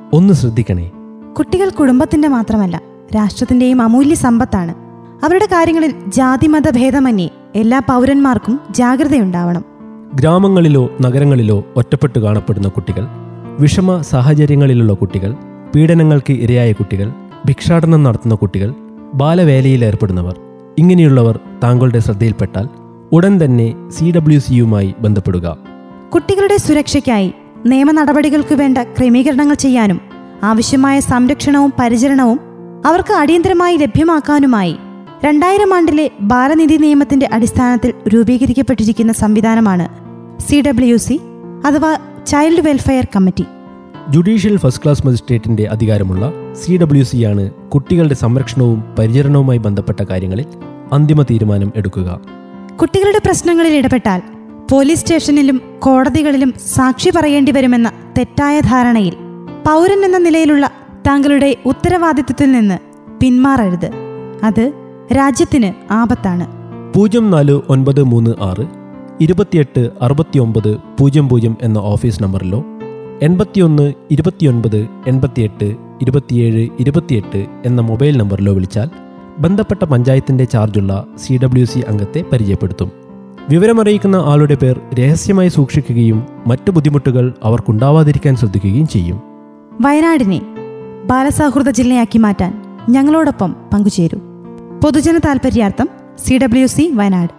ഒന്ന് ശ്രദ്ധിക്കണേ കുട്ടികൾ കുടുംബത്തിന്റെ മാത്രമല്ല രാഷ്ട്രത്തിന്റെയും അമൂല്യ സമ്പത്താണ് അവരുടെ കാര്യങ്ങളിൽ ജാതിമത ഭേദമന്യേ എല്ലാ പൗരന്മാർക്കും ജാഗ്രതയുണ്ടാവണം ഗ്രാമങ്ങളിലോ നഗരങ്ങളിലോ ഒറ്റപ്പെട്ടു കാണപ്പെടുന്ന കുട്ടികൾ വിഷമ സാഹചര്യങ്ങളിലുള്ള കുട്ടികൾ പീഡനങ്ങൾക്ക് ഇരയായ കുട്ടികൾ ഭിക്ഷാടനം നടത്തുന്ന കുട്ടികൾ ബാലവേലയിൽ ഏർപ്പെടുന്നവർ ഇങ്ങനെയുള്ളവർ താങ്കളുടെ ശ്രദ്ധയിൽപ്പെട്ടാൽ ഉടൻ തന്നെ സി ഡബ്ല്യു സിയുമായി ബന്ധപ്പെടുക കുട്ടികളുടെ സുരക്ഷയ്ക്കായി നിയമ നടപടികൾക്ക് വേണ്ട ക്രമീകരണങ്ങൾ ചെയ്യാനും ആവശ്യമായ സംരക്ഷണവും പരിചരണവും അവർക്ക് അടിയന്തരമായി ലഭ്യമാക്കാനുമായി രണ്ടായിരം ആണ്ടിലെ ബാലനിധി നിയമത്തിന്റെ അടിസ്ഥാനത്തിൽ രൂപീകരിക്കപ്പെട്ടിരിക്കുന്ന സംവിധാനമാണ് സി ഡബ്ല്യു സി അഥവാ child welfare committee judicial first class മജിസ്ട്രേറ്റിന്റെ അധികാരമുള്ള സി ഡബ്ല്യു സി ആണ് കുട്ടികളുടെ സംരക്ഷണവും പരിചരണവുമായി ബന്ധപ്പെട്ട കാര്യങ്ങളിൽ അന്തിമ തീരുമാനം എടുക്കുക കുട്ടികളുടെ പ്രശ്നങ്ങളിൽ ഇടപെട്ടാൽ പോലീസ് സ്റ്റേഷനിലും കോടതികളിലും സാക്ഷി പറയേണ്ടി വരുമെന്ന തെറ്റായ ധാരണയിൽ പൗരൻ എന്ന നിലയിലുള്ള താങ്കളുടെ ഉത്തരവാദിത്വത്തിൽ നിന്ന് പിന്മാറരുത് അത് രാജ്യത്തിന് ആപത്താണ് പൂജ്യം നാല് ഒൻപത് മൂന്ന് ആറ് ഇരുപത്തിയെട്ട് അറുപത്തിയൊമ്പത് പൂജ്യം പൂജ്യം എന്ന ഓഫീസ് നമ്പറിലോ എൺപത്തിയൊന്ന് ഇരുപത്തിയൊൻപത് എൺപത്തിയെട്ട് ഇരുപത്തിയേഴ് ഇരുപത്തിയെട്ട് എന്ന മൊബൈൽ നമ്പറിലോ വിളിച്ചാൽ ബന്ധപ്പെട്ട പഞ്ചായത്തിന്റെ ചാർജുള്ള സി ഡബ്ല്യു സി അംഗത്തെ പരിചയപ്പെടുത്തും വിവരമറിയിക്കുന്ന ആളുടെ പേർ രഹസ്യമായി സൂക്ഷിക്കുകയും മറ്റു ബുദ്ധിമുട്ടുകൾ അവർക്കുണ്ടാവാതിരിക്കാൻ ശ്രദ്ധിക്കുകയും ചെയ്യും വയനാടിനെ ബാലസൗഹൃദ ജില്ലയാക്കി മാറ്റാൻ ഞങ്ങളോടൊപ്പം പങ്കുചേരൂ പൊതുജന താൽപര്യാർത്ഥം സി ഡബ്ല്യു സി വയനാട്